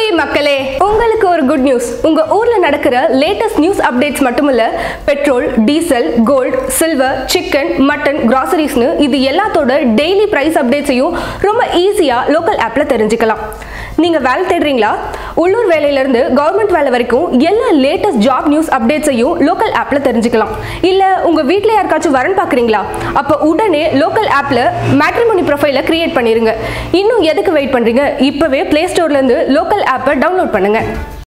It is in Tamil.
வணக்கம்டி மக்களே உங்களுக்கு ஒரு குட் நியூஸ் உங்க ஊர்ல நடக்கிற லேட்டஸ்ட் நியூஸ் அப்டேட்ஸ் மட்டுமில்ல petrol diesel gold silver chicken mutton கிராசரிஸ்னு இது எல்லாத்தோட டெய்லி பிரைஸ் அப்டேட்ஸையும் ரொம்ப ஈஸியா லோக்கல் ஆப்ல தெரிஞ்சுக்கலாம் நீங்க வேலை தேடுறீங்களா உள்ளூர் வேலையில இருந்து கவர்மெண்ட் வேலை வரைக்கும் எல்லா லேட்டஸ்ட் ஜாப் நியூஸ் அப்டேட்ஸையும் லோக்கல் ஆப்ல தெரிஞ்சுக்கலாம் இல்ல உங்க வீட்ல யாருக்காச்சும் வரன் பாக்குறீங்களா அப்ப உடனே லோக்கல் ஆப்ல மேட்ரிமோனி ப்ரொஃபைல கிரியேட் பண்ணிருங்க இன்னும் எதுக்கு வெயிட் பண்றீங்க இப்பவே பிளே ஸ்டோர்ல இருந்து லோக்கல் ஆப்பை டவுன்லோட் பண்ணுங்க